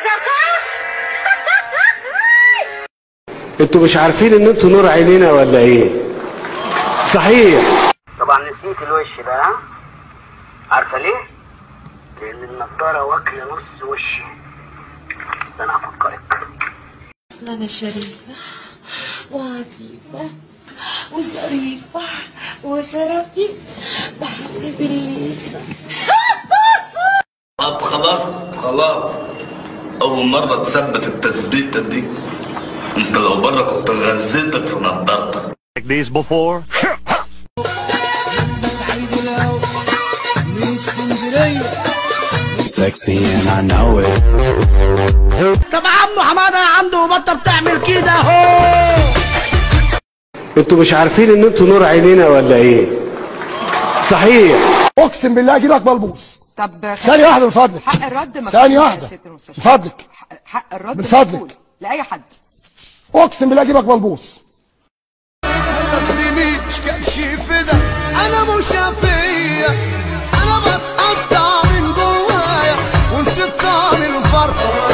انتوا مش عارفين ان انتوا نور عينينا ولا ايه صحيح طبعا نسيت الوش ده ها عارفه ليه لان النضاره واكله نص وشي بس انا هفكرك أصل أنا شريفة وعفيفة وظريفة وشرفي بحب الليفة طب خلاص خلاص أول مرة تثبت التثبيتة دي أنت لو بره كنت غزيتك في نضارتك like these before? Sexy and I know it. طب عمو حماده عنده بطه بتعمل كده اهو انتوا مش عارفين ان انتوا نور عينينا ولا ايه صحيح اقسم بالله اجيب لك بلبوس طب ثانية واحدة من فضلك حق الرد مكتوب ثانية يا واحدة ست المستشار. من فضلك حق- حق الرد من فضلك. مكتوب لاي حد اقسم بالله اجيب لك بلبوس تاخدنيش كبش فدا انا مش فيا انا بتقطع من جوايا ونسيت طعم الفرحه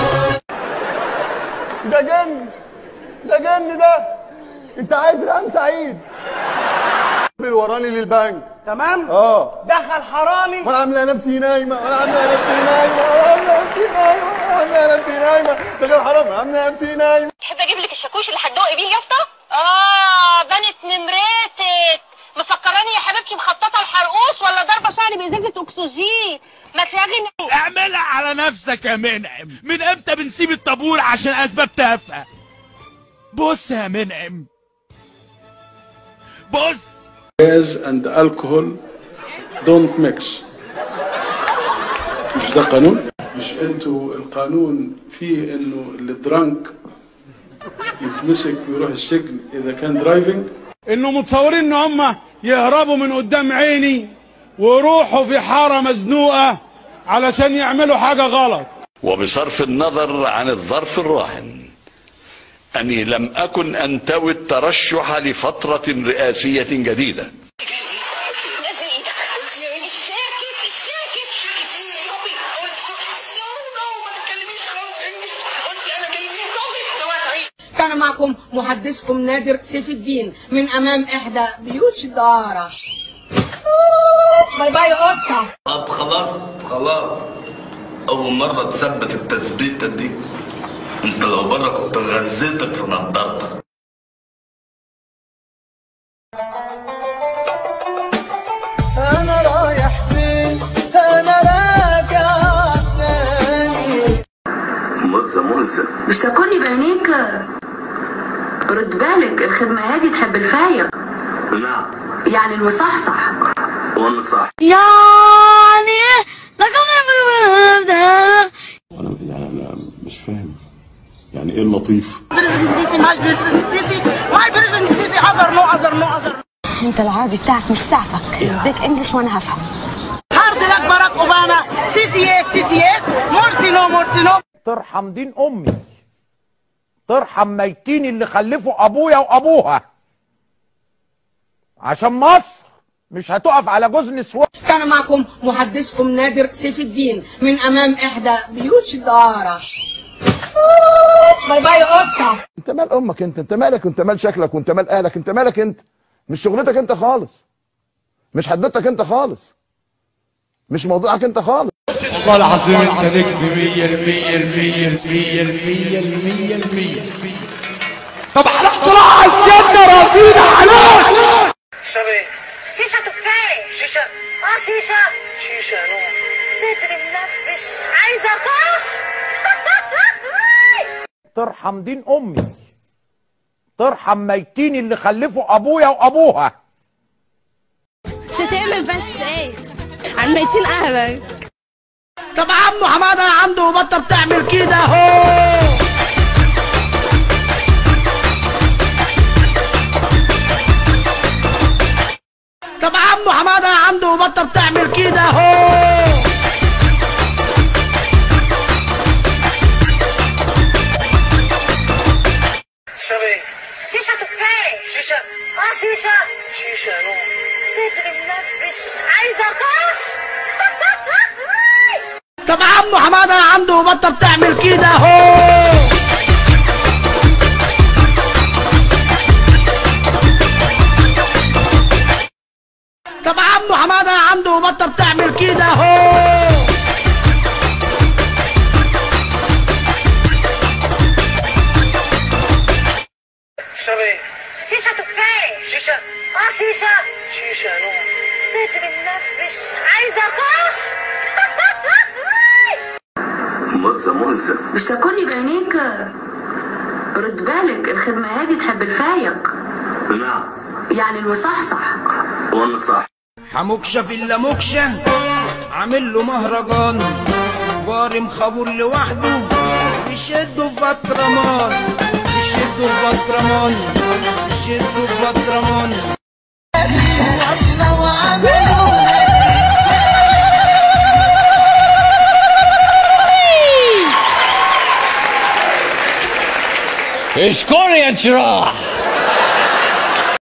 ده جن ده جن ده انت عايز رقم سعيد وراني للبنك تمام اه دخل حرامي وانا عامله نفسي نايمه وانا عامله نفسي نايمه وانا عامله نفسي نايمه وانا عامله نفسي نايمه ده غير حرام انا عامله نفسي نايمه تحب اجيب لك الشاكوش اللي هتدوقي بيه يا اسطى اه بنت نمرتك مفكراني يا حبيبتي مخططه الحرقوس ولا ضربه شعري بازازه اكسجين ما تلاقي اعملها على نفسك يا منعم من امتى بنسيب الطابور عشان اسباب تافهه بص يا منعم بص Gas and alcohol don't mix مش ده قانون مش انتوا القانون فيه انه الدرانك يتمسك ويروح السجن اذا كان درايفنج انه متصورين ان هم يهربوا من قدام عيني ويروحوا في حاره مزنوقه علشان يعملوا حاجه غلط وبصرف النظر عن الظرف الراهن أني لم أكن أنتوي الترشح لفترة رئاسية جديدة نزل ايدك الشاكك الشاكك شاكك ايه يا ربي ما تتكلميش خالص قلت انا جاي من كان معكم محدثكم نادر سيف الدين من امام احدى بيوت الدارة باي باي قطة طب خلاص خلاص أول مرة تثبت التثبيتة دي أنت لو بره كنت غزيتك في نضارتك انا رايح فين انا راجع تاني مزة مزة مش تاكلني بعينيك رد بالك الخدمة هادي تحب الفايق نعم يعني المصحصح وأنا صح يعني لكم وانا يعني انا مش فاهم يعني ايه اللطيف بريزنت سيسي ماي بريزنت سيسي ماي بريزنت سيسي عذر نو عذر نو عذر انت العربي بتاعك مش سعفك سبيك انجلش وانا هفهم هارد لك باراك اوباما سيسي يس سيسي يس مرسي نو مرسي نو ترحم دين امي ترحم ميتين اللي خلفوا ابويا وابوها عشان مصر مش هتقف على جوز نسوان كان معكم محدثكم نادر سيف الدين من امام احدى بيوت الدارة باي باي قطة انت مال امك انت انت مالك انت مال شكلك وانت مال اهلك انت مالك انت مش شغلتك انت خالص مش حدتك انت خالص مش موضوعك انت خالص والله العظيم انت نجم 100 المية المية المية المية المية المية طب على اختراع الشدة رصيد عليك شباب شيشه تفاح شيشه اه شيشه شيشه نو صدري منفش عايزه كف ترحم دين امي ترحم ميتين اللي خلفوا ابويا وابوها شتعمل بس ايه عن ميتين اهلك طب عمو حماده عنده بطه بتعمل كده اهو طب عمو حماده عنده بطه بتعمل كده اهو شباب شيشه تفاح شيشه اه شيشه شيشه نو صدري منفش عايزه كف طب عمو حماده عنده بطه بتعمل كده اهو طب عمو حماده عنده بطه بتعمل كده اهو تشرب ايه؟ شيشة تفاح شيشة؟ اه شيشة شيشة يا نور صدري منبش عايزة اكل مزة مزة مش تاكلني بعينيك رد بالك الخدمة هذه تحب الفايق نعم يعني المصحصح وانا صح حموكشة في اللاموكشة عامل له مهرجان بارم خابور لوحده بيشدوا في بطرمان بيشدوا في بطرمان بيشدوا في بطرمان اشكري يا جراح